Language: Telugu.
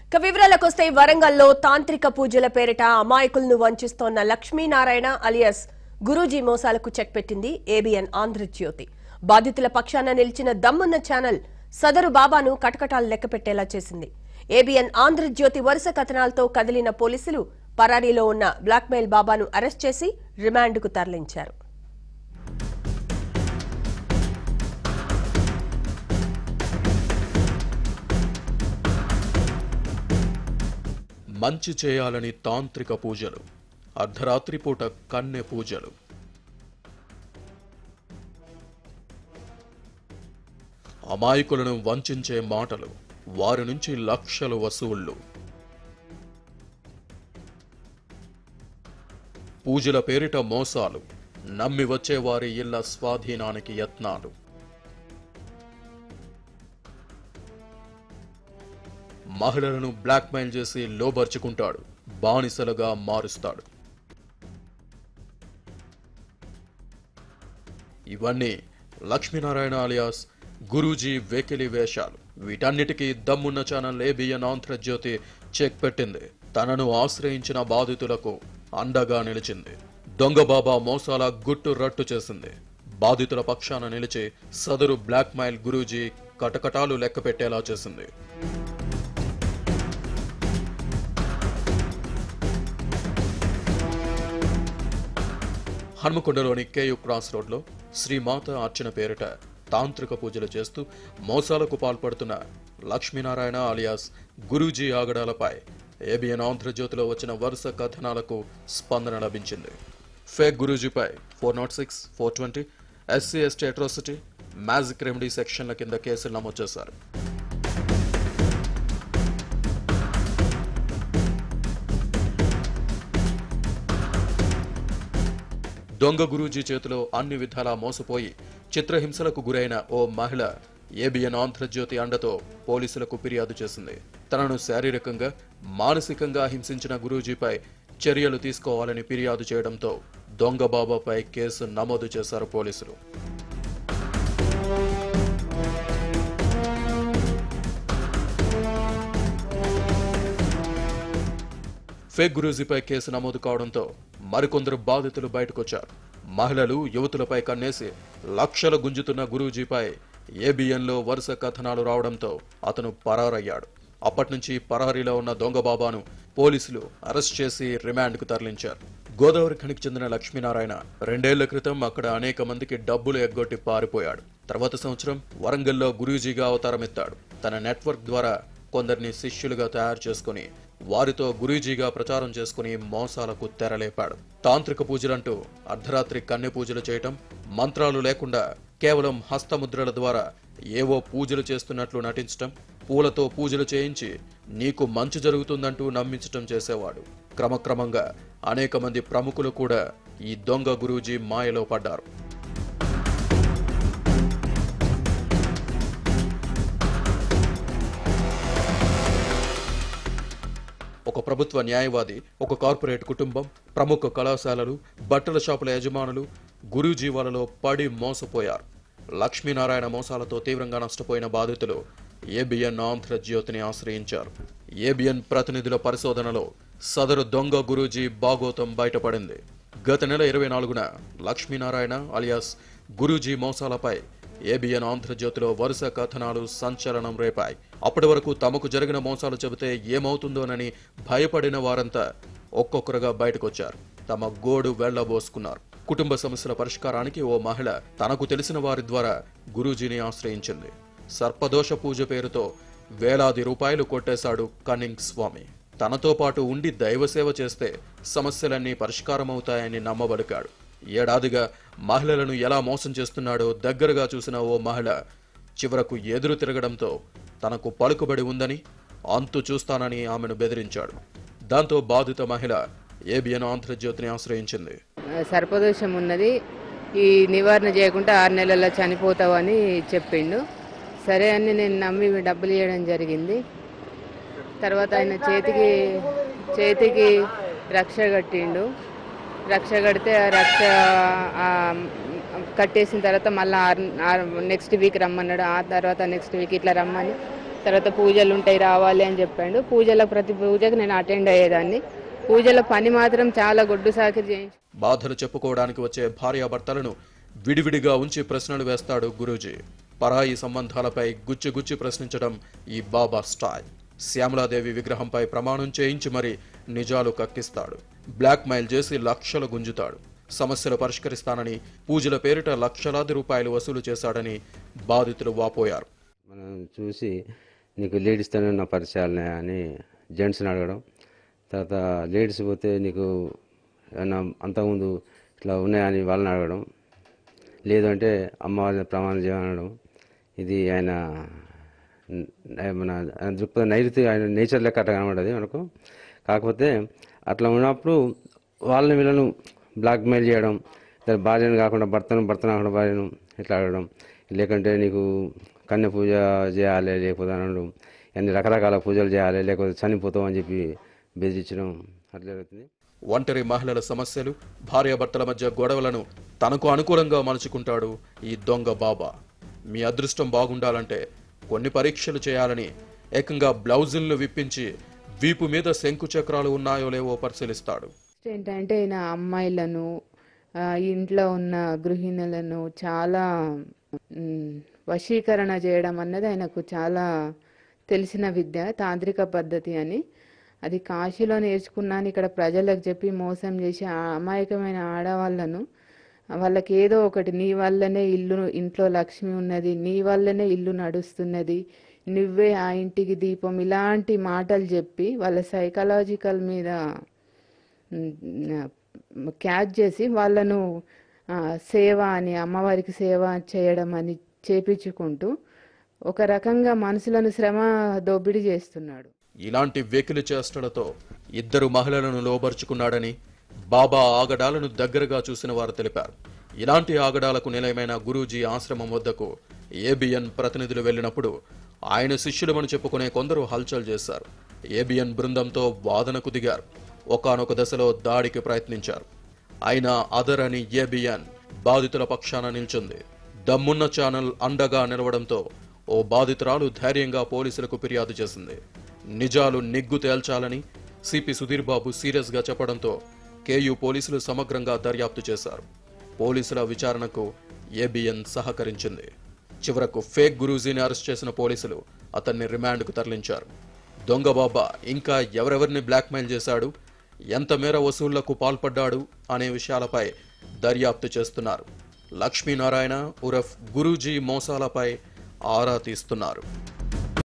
ఇక వివరాలకు వస్తే వరంగల్లో తాంత్రిక పూజల పేరిట అమాయకులను వంచిస్తోన్న లక్ష్మీనారాయణ అలియస్ గురూజీ మోసాలకు చెక్ పెట్టింది ఏబిఎన్ ఆంధ్రజ్యోతి బాధితుల పక్షాన నిలిచిన దమ్మున్న ఛానల్ సదరు బాబాను కటకటాలు లెక్కపెట్టేలా చేసింది ఏబిఎన్ ఆంధ్రజ్యోతి వరుస కథనాలతో కదిలిన పోలీసులు పరారీలో ఉన్న బ్లాక్మెయిల్ బాబాను అరెస్ట్ చేసి రిమాండ్కు తరలించారు మంచి చేయాలని తాంత్రిక పూజలు అర్ధరాత్రి పూట కన్నె పూజలు అమాయకులను వంచించే మాటలు వారి నుంచి లక్షలు వసూళ్లు పూజల పేరిట మోసాలు నమ్మి వచ్చే వారి ఇళ్ల స్వాధీనానికి యత్నాలు మహిళలను బ్లాక్మెయిల్ చేసి లోబర్చుకుంటాడు బానిసలుగా మారుస్తాడు ఇవన్నీ లక్ష్మీనారాయణ అలియాస్ గురూజీ వెకిలి వేషాలు వీటన్నిటికీ దమ్మున్న ఛానల్ ఏబిఎన్ ఆంధ్రజ్యోతి చెక్ పెట్టింది తనను ఆశ్రయించిన బాధితులకు అండగా నిలిచింది దొంగ బాబా మోసాల గుట్టు రట్టు చేసింది బాధితుల పక్షాన నిలిచి సదరు బ్లాక్మెయిల్ గురూజీ కటకటాలు లెక్క పెట్టేలా చేసింది హన్మకొండలోని కేయు క్రాస్ రోడ్లో శ్రీమాత అర్చన పేరిట తాంత్రిక పూజలు చేస్తూ మోసాలకు పాల్పడుతున్న లక్ష్మీనారాయణ అలియాస్ గురూజీ ఆగడాలపై ఏబిఎన్ ఆంధ్రజ్యోతిలో వచ్చిన వరుస కథనాలకు స్పందన లభించింది ఫేక్ గురూజీపై four nought six four twenty SC ST atrocity magic remedy సెక్షన్ల కింద కేసులు నమోదు చేశారు దొంగ గురూజీ చేతిలో అన్ని విధాలా మోసపోయి చిత్రహింసలకు గురైన ఓ మహిళ ఏబిఎన్ ఆంధ్రజ్యోతి అండతో పోలీసులకు ఫిర్యాదు చేసింది తనను శారీరకంగా మానసికంగా హింసించిన గురూజీపై చర్యలు తీసుకోవాలని ఫిర్యాదు చేయడంతో దొంగ బాబాపై కేసు నమోదు చేశారు పోలీసులు ఫేక్ గురూజీపై కేసు నమోదు కావడంతో మరికొందరు బాధితులు బయటకొచ్చారు మహిళలు యువతులపై కన్నేసి లక్షలు గుంజుతున్న గురూజీపై ఏబిఎన్లో వరుస కథనాలు రావడంతో అతను పరారయ్యాడు అప్పటి నుంచి పరారీలో ఉన్న దొంగ బాబాను పోలీసులు అరెస్ట్ చేసి రిమాండ్కు తరలించారు గోదావరి ఖనికి చెందిన లక్ష్మీనారాయణ రెండేళ్ల క్రితం అక్కడ అనేక మందికి డబ్బులు ఎగ్గొట్టి పారిపోయాడు తర్వాత సంవత్సరం వరంగల్లో గురూజీగా అవతారమెత్తాడు తన నెట్వర్క్ ద్వారా కొందరిని శిష్యులుగా తయారు చేసుకుని వారితో గురూజీగా ప్రచారం చేసుకుని మోసాలకు తెరలేపాడు తాంత్రిక పూజలంటూ అర్ధరాత్రి కన్నె పూజలు చేయటం మంత్రాలు లేకుండా కేవలం హస్తముద్రల ద్వారా ఏవో పూజలు చేస్తున్నట్లు నటించటం పూలతో పూజలు చేయించి నీకు మంచి జరుగుతుందంటూ నమ్మించటం చేసేవాడు క్రమక్రమంగా అనేక మంది ప్రముఖులు కూడా ఈ దొంగ గురూజీ మాయలో పడ్డారు ఒక ప్రభుత్వ న్యాయవాది ఒక కార్పొరేట్ కుటుంబం ప్రముఖ కళాశాలలు బట్టల షాపుల యజమానులు గురూజీ వలలో పడి మోసపోయారు లక్ష్మీనారాయణ మోసాలతో తీవ్రంగా నష్టపోయిన బాధితులు ఏబిఎన్ ఆంధ్రజ్యోతిని ఆశ్రయించారు ఏబిఎన్ ప్రతినిధుల పరిశోధనలో సదరు దొంగ గురూజీ బాగోతం బయటపడింది గత నెల ఇరవై నాలుగున లక్ష్మీనారాయణ అలియాస్ గురూజీ మోసాలపై ఏబిఎన్ ఆంధ్రజ్యోతిలో వరుస కథనాలు సంచలనం రేపాయి అప్పటి వరకు తమకు జరిగిన మోసాలు చెబితే ఏమవుతుందోనని భయపడిన వారంతా ఒక్కొక్కరుగా బయటకొచ్చారు తమ గోడు వెళ్లబోసుకున్నారు కుటుంబ సమస్యల పరిష్కారానికి ఓ మహిళ తనకు తెలిసిన వారి ద్వారా గురూజీని ఆశ్రయించింది సర్పదోష పూజ పేరుతో వేలాది రూపాయలు కొట్టేశాడు కన్నింగ్ స్వామి తనతో పాటు ఉండి దైవసేవ చేస్తే సమస్యలన్నీ పరిష్కారమవుతాయని నమ్మబలికాడు ఏడాదిగా మహిళలను ఎలా మోసం చేస్తున్నాడో దగ్గరగా చూసిన ఓ మహిళ చివరకు ఎదురు తిరగడంతో తనకు పలుకుబడి ఉందని అంతు చూస్తానని ఆమెను బెదిరించాడు దాంతో బాధిత మహిళ ఏబిఎన్ ఆంధ్రజ్యోతిని ఆశ్రయించింది సర్పదోషం ఉన్నది ఈ నివారణ చేయకుండా ఆరు నెలల్లో చనిపోతావు అని చెప్పిండు సరే అని నేను నమ్మి డబ్బులు ఇవ్వడం జరిగింది తర్వాత ఆయన చేతికి చేతికి రక్ష కట్టిండు రక్ష కడితే ఆ రక్ష ఆ, కట్టేసిన తర్వాత మళ్ళీ నెక్స్ట్ వీక్ రమ్మన్నాడు ఆ తర్వాత నెక్స్ట్ వీక్ ఇట్లా రమ్మని తర్వాత పూజలు ఉంటాయి రావాలి అని చెప్పాడు పూజలకు ప్రతి పూజకు నేను అటెండ్ అయ్యేదాన్ని పూజల పని మాత్రం చాలా గొడ్డు సాకిరి చేయించు బాధలు చెప్పుకోవడానికి వచ్చే భార్యాభర్తలను విడివిడిగా ఉంచి ప్రశ్నలు వేస్తాడు గురూజీ పరాయి సంబంధాలపై గుచ్చి గుచ్చి ప్రశ్నించడం ఈ బాబా స్టైల్ శ్యామలాదేవి విగ్రహంపై ప్రమాణం చేయించి మరి నిజాలు కక్కిస్తాడు బ్లాక్ మెయిల్ చేసి లక్షలు గుంజుతాడు సమస్యలు పరిష్కరిస్తానని పూజల పేరిట లక్షలాది రూపాయలు వసూలు చేశాడని బాధితులు వాపోయారు మనం చూసి నీకు లేడీస్తోనే ఉన్న పరిచయాలు ఉన్నాయా అని జెంట్స్ని అడగడం తర్వాత లేడీస్ పోతే నీకు ఏమన్నా అంతకుముందు ఇట్లా ఉన్నాయని వాళ్ళని అడగడం లేదు అంటే అమ్మవారిని ప్రమాణం చేయడం ఇది ఆయన న- మన ఆయన దృక్పథ నైరుతి ఆయన నేచర్ లెక్క అట్లా కనబడదు మనకు కాకపోతే అట్లా ఉన్నప్పుడు వాళ్ళని వీళ్ళను బ్లాక్మెయిల్ చేయడం ఇద్దరు భార్యను కాకుండా భర్తను భర్తను కాకుండా భార్యను ఇట్లా అడగడం లేకుంటే నీకు కన్య పూజ చేయాలి లేకపోతే అనడం అన్ని రకరకాల పూజలు చేయాలి లేకపోతే చనిపోతాం అని చెప్పి బెదిరించడం అట్లా జరుగుతుంది ఒంటరి మహిళల సమస్యలు భార్యాభర్తల మధ్య గొడవలను తనకు అనుకూలంగా మలుచుకుంటాడు ఈ దొంగ బాబా మీ అదృష్టం బాగుండాలంటే కొన్ని పరీక్షలు చేయాలని ఏకంగా బ్లౌజులను విప్పించి వీపు మీద శంకు చక్రాలు ఉన్నాయో లేవో పరిశీలిస్తాడు ఏంటంటే ఈయన అమ్మాయిలను ఆ, ఇంట్లో ఉన్న గృహిణులను చాలా మ్, వశీకరణ చేయడం అన్నది ఆయనకు చాలా తెలిసిన విద్య తాంత్రిక పద్ధతి అని అది కాశీలో నేర్చుకున్నాను ఇక్కడ ప్రజలకు చెప్పి మోసం చేసి ఆ అమాయకమైన ఆడవాళ్ళను వాళ్ళకి ఏదో ఒకటి నీ వల్లనే ఇల్లు ఇంట్లో లక్ష్మి ఉన్నది నీ వల్లనే ఇల్లు నడుస్తున్నది నువ్వే ఆ ఇంటికి దీపం ఇలాంటి మాటలు చెప్పి వాళ్ళ సైకలాజికల్ మీద మ్, క్యాచ్ చేసి వాళ్ళను ఆ, సేవ అని అమ్మవారికి సేవ చేయడం అని చేపించుకుంటూ ఒక రకంగా మనుషులను శ్రమ దోపిడీ చేస్తున్నాడు ఇలాంటి వెకిలి చేష్టలతో ఇద్దరు మహిళలను లోబరుచుకున్నాడని బాబా ఆగడాలను దగ్గరగా చూసిన వారు తెలిపారు ఇలాంటి ఆగడాలకు నిలయమైన గురూజీ ఆశ్రమం వద్దకు ఏబిఎన్ ప్రతినిధులు వెళ్ళినప్పుడు ఆయన శిష్యులమని చెప్పుకునే కొందరు హల్చల్ చేశారు ఏబిఎన్ బృందంతో వాదనకు దిగారు ఒకానొక దశలో దాడికి ప్రయత్నించారు అయినా అదర్ అని ఏబిఎన్ బాధితుల పక్షాన నిల్చుంది దమ్మున్న ఛానల్ అండగా నిలవడంతో ఓ బాధితురాలు ధైర్యంగా పోలీసులకు ఫిర్యాదు చేసింది నిజాలు నిగ్గు తేల్చాలని సిపి సుధీర్ బాబు సీరియస్ గా చెప్పడంతో కేయూ పోలీసులు సమగ్రంగా దర్యాప్తు చేశారు పోలీసుల విచారణకు ఏబిఎన్ సహకరించింది చివరకు ఫేక్ గురూజీని అరెస్ట్ చేసిన పోలీసులు అతన్ని రిమాండ్కు తరలించారు దొంగ బాబా ఇంకా ఎవరెవరిని బ్లాక్మెయిల్ చేశాడు ఎంత మేర వసూళ్లకు పాల్పడ్డాడు అనే విషయాలపై దర్యాప్తు చేస్తున్నారు లక్ష్మీనారాయణ ఉరఫ్ గురూజీ మోసాలపై ఆరా తీస్తున్నారు